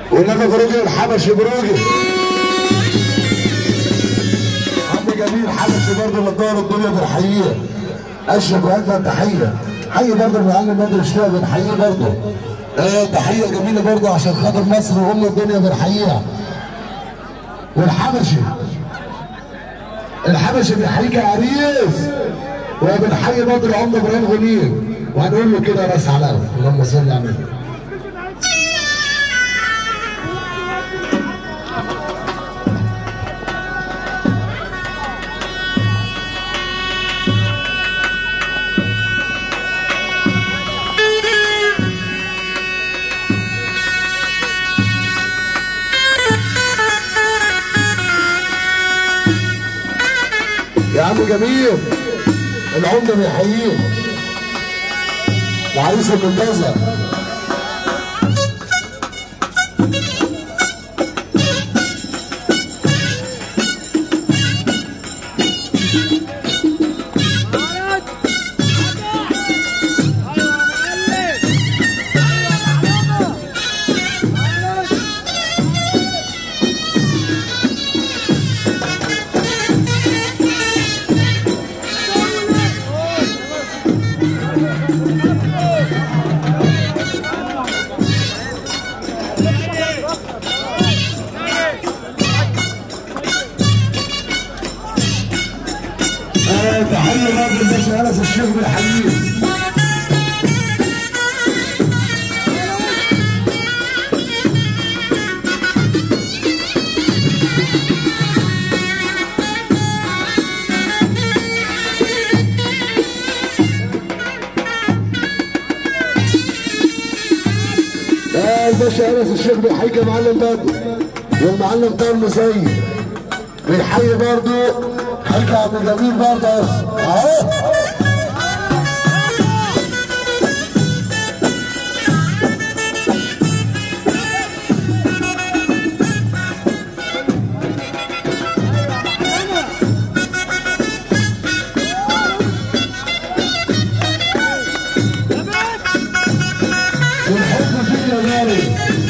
ولما بروجي الحبشي بروجي عم جميل حبشي برضه اللي دار الدنيا بنحييه اشرف وادفع تحيه حي برضه المعلم بدر الشتاء بنحييه برضه آه تحيه جميله برضه عشان خاطر مصر وام الدنيا بنحييها والحبشي الحبشي بيحييك يا عريس وبنحيي برضه العمده ابراهيم غنير وهنقول له كده بس على الأول. اللهم صل على النبي يا عم جميل العمده بيحييك العريس المنتظر آه تحيه برضه الباشا انس الشيخ بيحييك آه الباشا انس الشيخ بيحييك يا معلم بدر والمعلم طارق المسيب بيحيي برضه حاج عبد الجميل برضه اهو والحب فيك يا غالي